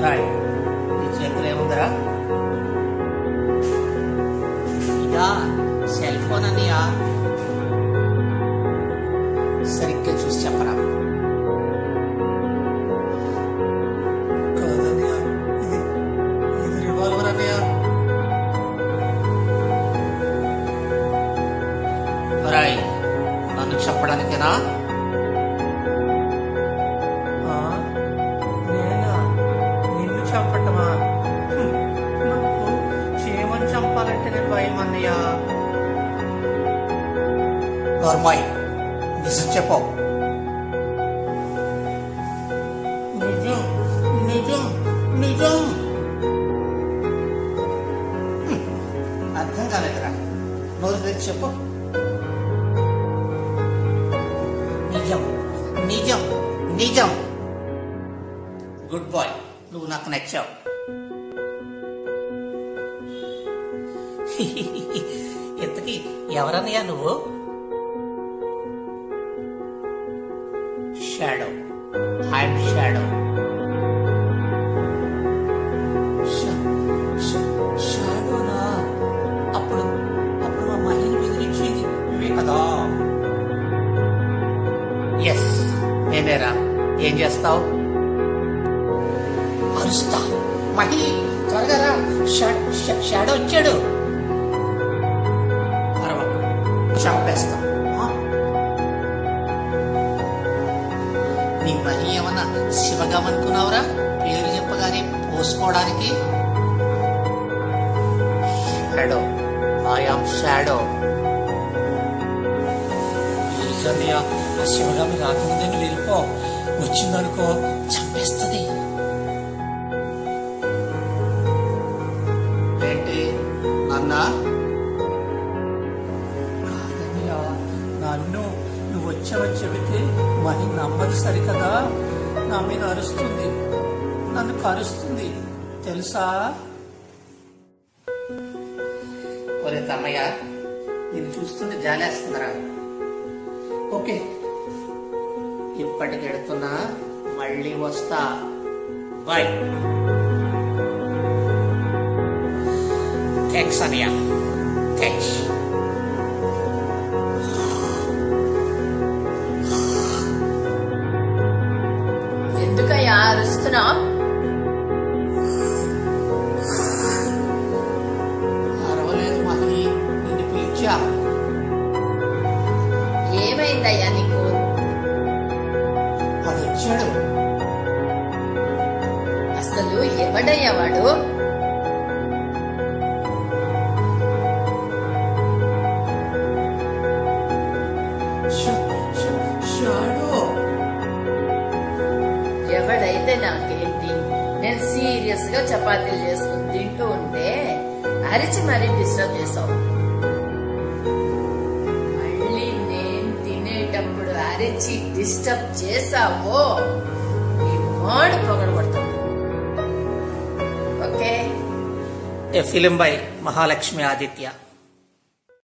రాయ్ నీ చేతిలో ఏముందిరా ఇదా సెల్ ఫోన్ అన్నయ్య సరిగ్గా చూసి చెప్పరా కాదన్నయ్య ఇది ఇది రివాల్వర్ అన్నయ్య రాయ్ నన్ను చెప్పడానికేనా ఆ, నేనా నిన్ను చంపటమా హ్మ్, నాకు చీమని చంపాలంటేనే భయం అన్నయ్య నార్మాయ్ నిజం చెప్పు నిజం నిజం నిజం అర్థం కాలేదురా నోరు తెరిచి చెప్పు నిజం నిజం నిజం గుడ్ బాయ్ నువ్వు నాకు నచ్చావు ఇంతకీ ఎవరన్నయ్యా నువ్వు షాడో ఐఎమ్ షాడో షాడోనా అప్పుడు అప్పుడు మా మహిళ బెదిరించింది నువ్వే కదా ఎస్ నేనేరా ఏం చేస్తావు అరుస్తా మహి త్వరగా రా షా- షా- షాడో వచ్చాడు అరవకు చంపేస్తా ఆ? నీ మహి ఏమన్నా శివగం అనుకున్నావురా పేరు చెప్పగానే పోసుకోవడానికి షాడో ఐఆమ్ షాడో ప్లీజ్ అన్నయ్య ఆ శివగామి రాకముందే నువ్వు వెళ్ళిపో వచ్చిందనుకో చంపేస్తుంది ఏంటి అన్నా కాదన్నయ్య నన్ను నువ్వు వచ్చావని చెబితే మహి నమ్మది సరికదా నా మీద అరుస్తుంది నన్ను కరుస్తుంది తెలుసా ఒరే తమ్మయ్య నేను చూస్తుంటే జాలేస్తుందిరా ఓకే ఇప్పటికి ఎడుతున్నా మళ్ళీ వస్తా బాయ్ థ్యాంక్స్ అన్నయ్య థ్యాంక్స్ ఎందుకయ్యా అరుస్తున్నావు అరవలేదు మహి నిన్ను పిలిచా ఏమైందయ్యా నీకు వాడు వచ్చాడు అసలు ఎవడయ్యా వాడు ష- ష- షాడో ఎవడైతే నాకేంటి నేను సీరియస్ గా చపాతీలు చేసుకుని తింటూ ఉంటే అరిచి మరీ డిస్టర్బ్ చేసావు మళ్ళీ నేను తినేటప్పుడు అరిచి డిస్టర్బ్ చేసావో ఈ మాడు పొగడబడతాను okay a film by Mahalakshmi Aditya